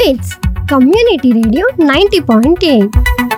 మిట్స్ community radio ninety point eight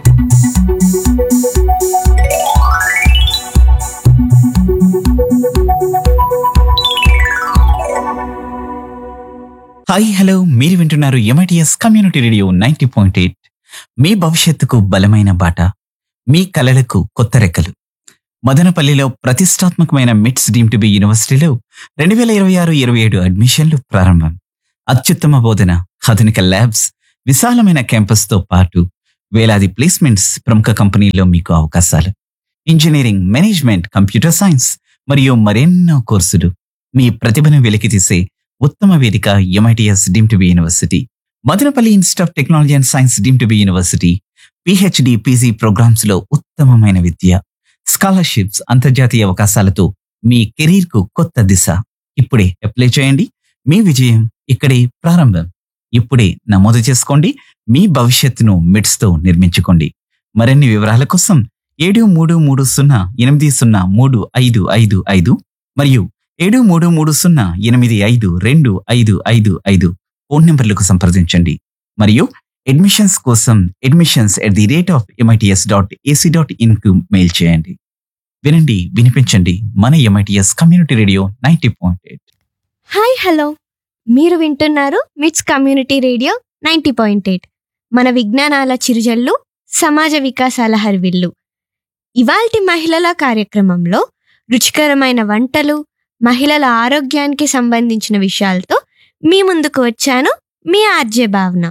hi hello మీరు వింటున్నారు MITS community radio ninety point eight మీ భవిష్యత్తుకు బలమైన బాట మీ కలలకు కొత్త రెక్కలు మదనపల్లిలో ప్రతిష్టాత్మకమైన మిట్స్ డీమ్ టు బి యూనివర్సిటీలో రెండు వేల ఇరవై ఆరు ఇరవై ఏడు అడ్మిషన్లు ప్రారంభం అత్యుత్తమ బోధన ఆధునిక ల్యాబ్స్ విశాలమైన క్యాంపస్తో పాటు వేలాది ప్లేస్మెంట్స్ ప్రముఖ కంపెనీల్లో మీకు అవకాశాలు ఇంజనీరింగ్ మేనేజ్మెంట్ కంప్యూటర్ సైన్స్ మరియు మరెన్నో కోర్సులు మీ ప్రతిభను వెలికితీసే ఉత్తమ వేదిక MITS deem to be university Madanapalle institute of technology and science deem to be university PhD PG programmes లో ఉత్తమమైన విద్య స్కాలర్షిప్స్ అంతర్జాతీయ అవకాశాలతో మీ కెరీర్ కు కొత్త దిశ ఇప్పుడే అప్లై చేయండి మీ విజయం ఇక్కడే ప్రారంభం ఇప్పుడే నమోదు చేసుకోండి మీ భవిష్యత్తును మిడ్స్ తో నిర్మించుకోండి మరిన్ని వివరాల కోసం ఏడు మూడు మూడు సున్నా ఎనిమిది సున్నా మూడు ఐదు ఐదు ఐదు మరియు ఏడు మూడు మూడు సున్నా ఎనిమిది ఐదు రెండు ఐదు ఐదు ఐదు ఫోన్ నెంబర్లకు సంప్రదించండి మరియు అడ్మిషన్స్ కోసం admissions at the rate of MITS dot AC dot ఇన్కు మెయిల్ చేయండి వినండి వినిపించండి మన MITS community radio ninety point eight hi hello మీరు వింటున్నారు MITS community radio ninety point eight మన విజ్ఞానాల చిరుజల్లు సమాజ వికాసాల హరివిల్లు ఇవాల్టి మహిళల కార్యక్రమంలో రుచికరమైన వంటలు మహిళల ఆరోగ్యానికి సంబంధించిన విషయాలతో మీ ముందుకు వచ్చాను మీ ఆర్జే భావన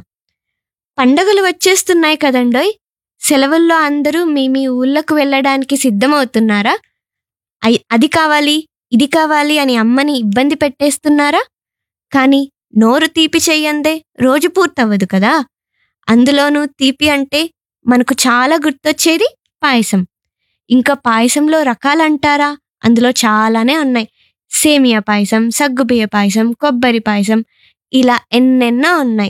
పండగలు వచ్చేస్తున్నాయి కదండోయ్ సెలవుల్లో అందరూ మీ మీ ఊళ్ళకు వెళ్ళడానికి సిద్ధమవుతున్నారా అయ్- అది కావాలి ఇది కావాలి అని అమ్మని ఇబ్బంది పెట్టేస్తున్నారా కానీ నోరు తీపి చెయ్యందే రోజు పూర్తవ్వదు కదా అందులోనూ తీపి అంటే మనకు చాలా గుర్తొచ్చేది పాయసం ఇంకా పాయసంలో రకాలంటారా అందులో చాలానే ఉన్నాయి సేమియా పాయసం సగ్గుబియ్య పాయసం కొబ్బరి పాయసం ఇలా ఎన్నెన్నో ఉన్నాయి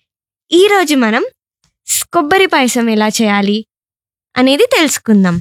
ఈరోజు మనం స్- కొబ్బరి పాయసం ఎలా చేయాలి అనేది తెలుసుకుందాం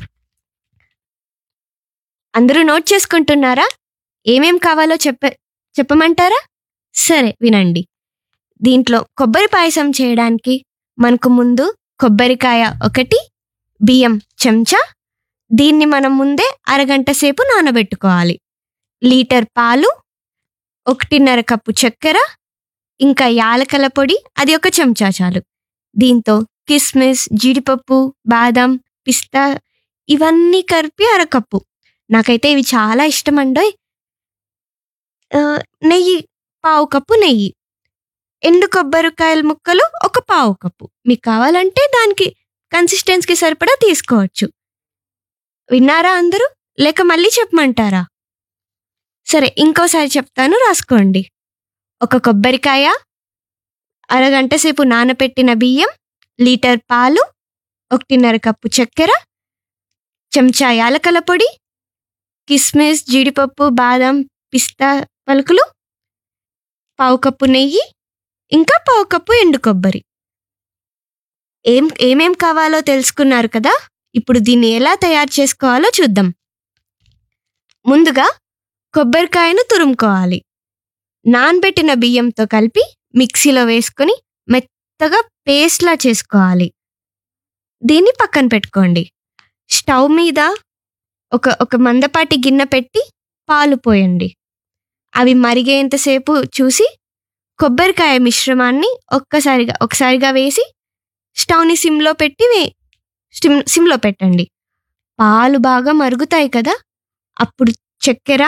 అందరూ నోట్ చేసుకుంటున్నారా ఏమేం కావాలో చెప్ప చెప్పమంటారా సరే వినండి దీంట్లో కొబ్బరి పాయసం చేయడానికి మనకు ముందు కొబ్బరికాయ ఒకటి బియ్యం చెంచా దీన్ని మనం ముందే అరగంట సేపు నానబెట్టుకోవాలి లీటర్ పాలు ఒకటిన్నర కప్పు చక్కెర ఇంకా యాలకల పొడి అది ఒక చెంచా చాలు దీంతో కిస్మిస్ జీడిపప్పు బాదం పిస్తా ఇవన్నీ కలిపి అరకప్పు నాకైతే ఇవి చాలా ఇష్టం అండోయ్ ఆ, నెయ్యి పావు కప్పు నెయ్యి ఎండు కొబ్బరికాయల ముక్కలు ఒక పావు కప్పు మీకు కావాలంటే దానికి కన్సిస్టెన్సీకి సరిపడా తీసుకోవచ్చు విన్నారా అందరూ లేక మళ్ళీ చెప్పమంటారా సరే ఇంకోసారి చెప్తాను రాసుకోండి ఒక కొబ్బరికాయ అరగంట సేపు నానపెట్టిన బియ్యం లీటర్ పాలు ఒకటిన్నర కప్పు చక్కెర చెంచా యాలకల పొడి కిస్మిస్ జీడిపప్పు బాదం పిస్తా పలుకులు పావు కప్పు నెయ్యి ఇంకా పావు కప్పు ఎండు కొబ్బరి ఏం ఏమేం కావాలో తెలుసుకున్నారు కదా ఇప్పుడు దీన్ని ఎలా తయారు చేసుకోవాలో చూద్దాం ముందుగా కొబ్బరికాయను తురుముకోవాలి నానబెట్టిన బియ్యంతో కలిపి మిక్సీలో వేసుకొని మెత్తగా పేస్ట్లా చేసుకోవాలి దీన్ని పక్కన పెట్టుకోండి స్టవ్ మీద ఒక ఒక మందపాటి గిన్నె పెట్టి పాలు పోయండి అవి మరిగేంతసేపు చూసి కొబ్బరికాయ మిశ్రమాన్ని ఒక్కసారిగా ఒకసారిగా వేసి స్టవ్ని సిమ్లో పెట్టి వే సిమ్ సిమ్లో పెట్టండి పాలు బాగా మరుగుతాయి కదా అప్పుడు చక్కెర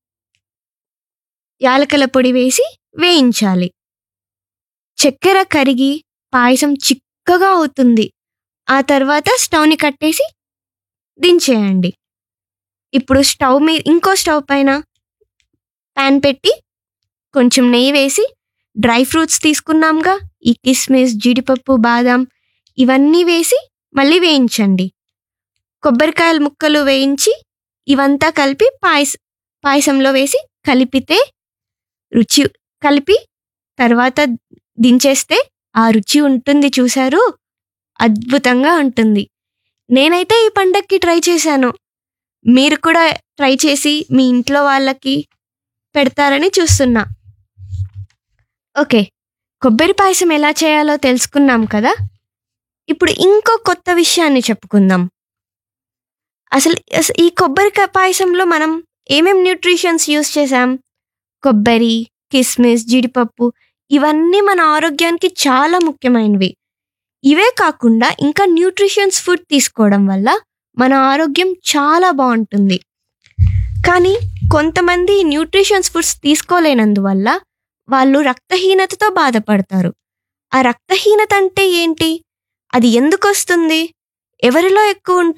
యాలకల పొడి వేసి వేయించాలి చక్కెర కరిగి పాయసం చిక్కగా అవుతుంది ఆ తర్వాత స్టవ్ని కట్టేసి దించేయండి ఇప్పుడు స్టవ్ మీద ఇంకో స్టవ్ పైన ప్యాన్ పెట్టి కొంచెం నెయ్యి వేసి డ్రై ఫ్రూట్స్ తీసుకున్నాంగా ఈ కిస్మిస్ జీడిపప్పు బాదం ఇవన్నీ వేసి మళ్ళీ వేయించండి కొబ్బరికాయల ముక్కలు వేయించి ఇవంతా కలిపి పాయస పాయసంలో వేసి కలిపితే రుచి కలిపి తర్వాత దించేస్తే ఆ రుచి ఉంటుంది చూశారు అద్భుతంగా ఉంటుంది నేనైతే ఈ పండక్కి ట్రై చేశాను మీరు కూడా ట్రై చేసి మీ ఇంట్లో వాళ్ళకి పెడతారని చూస్తున్నా ఓకే కొబ్బరి పాయసం ఎలా చేయాలో తెలుసుకున్నాం కదా ఇప్పుడు ఇంకో కొత్త విషయాన్ని చెప్పుకుందాం అసలు అస- ఈ కొబ్బరి పాయసంలో మనం ఏమేం న్యూట్రిషన్స్ యూస్ చేసాం కొబ్బరి కిస్మిస్ జీడిపప్పు ఇవన్నీ మన ఆరోగ్యానికి చాలా ముఖ్యమైనవి ఇవే కాకుండా ఇంకా న్యూట్రిషన్స్ ఫుడ్ తీసుకోవడం వల్ల మన ఆరోగ్యం చాలా బాగుంటుంది కానీ కొంతమంది న్యూట్రిషన్స్ ఫుడ్స్ తీసుకోలేనందువల్ల వాళ్ళు రక్తహీనతతో బాధపడతారు ఆ రక్తహీనత అంటే ఏంటి అది ఎందుకు వస్తుంది ఎవరిలో ఎక్కువ ఉంటుంది